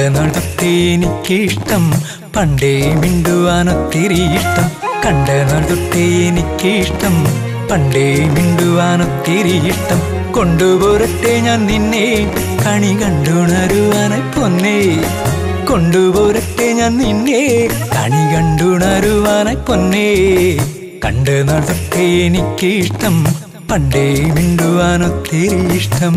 നാൾ തൊട്ടേ എനിക്കിഷ്ടം പണ്ടേ മിണ്ടുവാനൊത്തിരി ഇഷ്ടം കണ്ട നാൾ തൊട്ടേ എനിക്കിഷ്ടം പണ്ടേ മിണ്ടുവാനൊത്തിരി ഇഷ്ടം കൊണ്ടുപോരട്ടെ ഞാൻ നിന്നെ കണി കണ്ടുണരുവാനായി പൊന്നേ കൊണ്ടുപോരട്ടെ ഞാൻ നിന്നെ കണി കണ്ടുണരുവാനായി പൊന്നേ കണ്ട നാൾ തൊട്ടേ എനിക്കിഷ്ടം പണ്ടേ മിണ്ടുവാനൊത്തിരി ഇഷ്ടം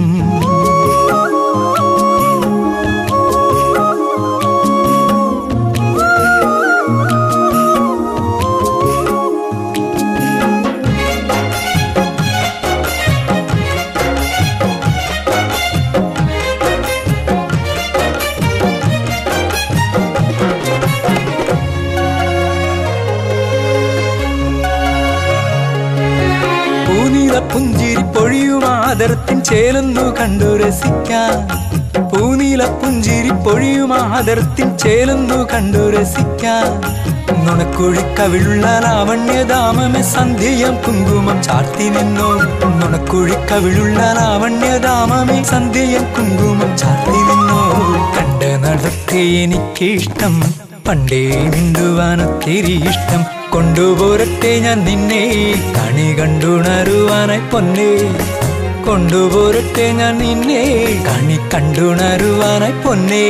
പൂനീല പുഞ്ചിരി പൊഴിയും ആദരത്തിൻ ചേലൊന്നു കണ്ടു രസിക്കാൻ പൂനീല പുഞ്ചിരി പൊഴിയും ആദരത്തിൻ ചേലൊന്നു കണ്ടു രസിക്കാൻ നുണക്കുഴിക്കവിളുള്ള ലാവണ്യദാമമെ സന്ധ്യം കുങ്കുമം ചാർത്തി നിന്നോ നുണക്കുഴിക്കവിളുള്ള ലാവണ്യദാമമെ സന്ധ്യം കുങ്കുമം ചാർത്തി നിന്നോ കണ്ട നടത്തെ എനിക്കിഷ്ടം പണ്ടേ മിണ്ടുവാനൊത്തിരി ഇഷ്ടം കൊണ്ടുപോരട്ടെ ഞാൻ നിന്നെ കണി കണ്ടുണരുവാനായി പൊന്നേ കൊണ്ടുപോരട്ടെ ഞാൻ നിന്നെ കണി കണ്ടുണരുവാനായി പൊന്നേ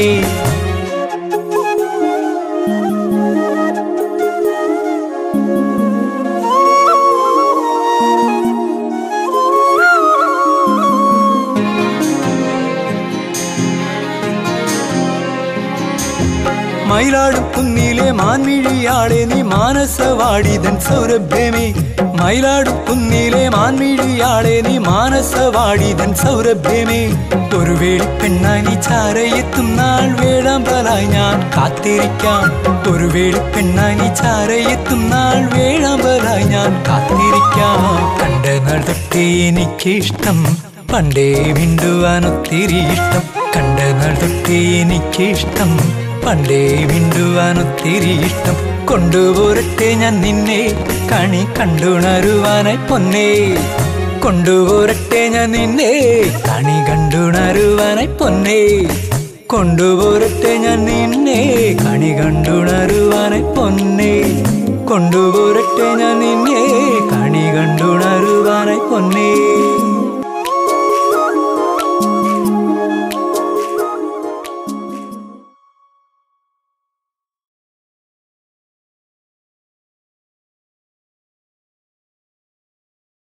മയിലാടും കുന്നിലെ മാൻമിഴിയാളെ നീ മാനസവാടിതൻ സൗരഭ്യമേ മയിലാടും കുന്നിലെ മാൻമിഴിയാളെ നീ മാനസവാടിതൻ സൗരഭ്യമേ ഒരു വേളി പെണ്ണായി നീ ചാരയെത്തും നാൾ വേഴാമ്പലായി ഞാൻ കാത്തിരിക്കാം ഒരു വേളി പെണ്ണായി നീ ചാരയെത്തും നാൾ വേഴാമ്പലായി ഞാൻ കാത്തിരിക്കാം കണ്ട നാൾ തൊട്ടേ എനിക്കിഷ്ടം പണ്ടേ മിണ്ടുവാനൊത്തിരി ഇഷ്ടം കണ്ട നാൾ തൊട്ടേ എനിക്കിഷ്ടം പണ്ടേ മിണ്ടുവാനൊത്തിരി ഇഷ്ടം കൊണ്ടുപോരട്ടെ ഞാൻ നിന്നെ കണി കണ്ടുണരുവാനായി പൊന്നേ കൊണ്ടുപോരട്ടെ ഞാൻ നിന്നെ കണി കണ്ടുണരുവാനായി പൊന്നേ കൊണ്ടുപോരട്ടെ ഞാൻ നിന്നെ കണി കണ്ടുണരുവാനായി പൊന്നേ കൊണ്ടുപോരട്ടെ ഞാൻ നിന്നെ കണി കണ്ടുണരുവാനായി പൊന്നേ